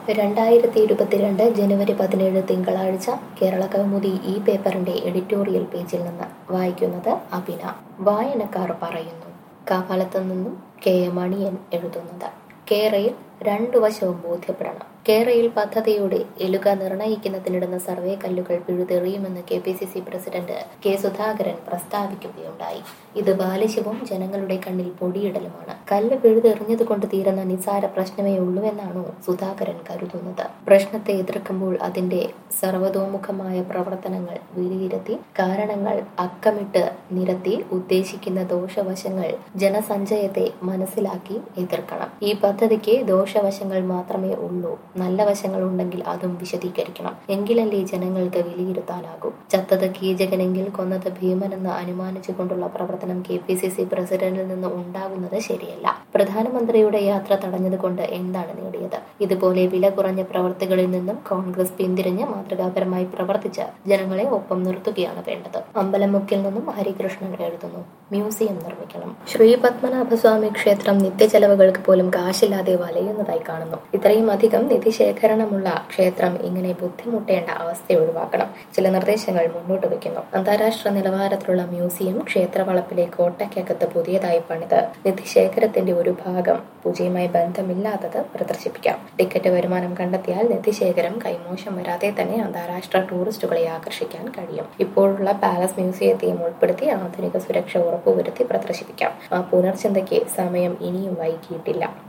രണ്ടായിരത്തി ഇരുപത്തിരണ്ട് ജനുവരി പതിനേഴ് തിങ്കളാഴ്ച കേരള കൗമുദി ഈ പേപ്പറിന്റെ എഡിറ്റോറിയൽ പേജിൽ നിന്ന് വായിക്കുന്നത് അഭിന വായനക്കാർ പറയുന്നു കാവാലത്തു നിന്നും കെ എ മണിയൻ എഴുതുന്നത് കേരയിൽ രണ്ടു വശവും ബോധ്യപ്പെടണം കേരയിൽ പദ്ധതിയുടെ എലുക നിർണയിക്കുന്നതിനിടുന്ന സർവേ കല്ലുകൾ പിഴുതെറിയുമെന്ന് K P C C president K Sudhakaran പ്രസ്താവിക്കുകയുണ്ടായി ഇത് ബാലിശവും ജനങ്ങളുടെ കണ്ണിൽ പൊടിയിടലുമാണ് കല്ല് പിഴുതെറിഞ്ഞതുകൊണ്ട് തീരുന്ന നിസാര പ്രശ്നമേ ഉള്ളൂ എന്നാണോ സുധാകരൻ കരുതുന്നത് പ്രശ്നത്തെ എതിർക്കുമ്പോൾ അതിന്റെ സർവതോമുഖമായ പ്രവർത്തനങ്ങൾ വിലയിരുത്തി കാരണങ്ങൾ അക്കമിട്ട് നിരത്തി ഉദ്ദേശിക്കുന്ന ദോഷവശങ്ങൾ ജനസഞ്ചയത്തെ മനസ്സിലാക്കി എതിർക്കണം ഈ പദ്ധതിക്ക് ദോഷവശങ്ങൾ മാത്രമേ ഉള്ളൂ നല്ല വശങ്ങൾ ഉണ്ടെങ്കിൽ അതും വിശദീകരിക്കണം എങ്കിലല്ലേ ജനങ്ങൾക്ക് വിലയിരുത്താനാകൂ ചത്തത് കീചകനെങ്കിൽ കൊന്നത് ഭീമനെന്ന് അനുമാനിച്ചുകൊണ്ടുള്ള പ്രവർത്തനം കെ പി സി സി പ്രസിഡന്റിൽ നിന്ന് ഉണ്ടാകുന്നത് ശരിയല്ല പ്രധാനമന്ത്രിയുടെ യാത്ര തടഞ്ഞതുകൊണ്ട് എന്താണ് നേടിയത് ഇതുപോലെ വില കുറഞ്ഞ പ്രവർത്തികളിൽ നിന്നും കോൺഗ്രസ് പിന്തിരിഞ്ഞ് മാതൃകാപരമായി പ്രവർത്തിച്ച് ജനങ്ങളെ ഒപ്പം നിർത്തുകയാണ് വേണ്ടത് അമ്പലമുക്കിൽ നിന്നും ഹരികൃഷ്ണൻ എഴുതുന്നു മ്യൂസിയം നിർമ്മിക്കണം ശ്രീ പത്മനാഭസ്വാമി ക്ഷേത്രം നിത്യചെലവുകൾക്ക് പോലും കാശില്ലാതെ വലയുന്നതായി കാണുന്നു ഇത്രയും അധികം നിധി ശേഖരണമുള്ള ക്ഷേത്രം ഇങ്ങനെ ബുദ്ധിമുട്ടേണ്ട അവസ്ഥ ഒഴിവാക്കണം ചില നിർദ്ദേശങ്ങൾ മുന്നോട്ട് വയ്ക്കുന്നു അന്താരാഷ്ട്ര നിലവാരത്തിലുള്ള മ്യൂസിയം ക്ഷേത്രവളപ്പിലെ കോട്ടയ്ക്കകത്ത് പുതിയതായി പണിത് നിധിശേഖരത്തിന്റെ ഒരു ഭാഗം പൂജയുമായി ബന്ധമില്ലാത്തത് പ്രദർശിപ്പിക്കാം ടിക്കറ്റ് വരുമാനം കണ്ടെത്തിയാൽ നിധിശേഖരം കൈമോശം വരാതെ തന്നെ അന്താരാഷ്ട്ര ടൂറിസ്റ്റുകളെ ആകർഷിക്കാൻ കഴിയും ഇപ്പോഴുള്ള പാലസ് മ്യൂസിയത്തെയും ഉൾപ്പെടുത്തി ആധുനിക സുരക്ഷ ഉറപ്പുവരുത്തി പ്രദർശിപ്പിക്കാം ആ പുനർചിന്തയ്ക്ക് സമയം ഇനിയും വൈകിയിട്ടില്ല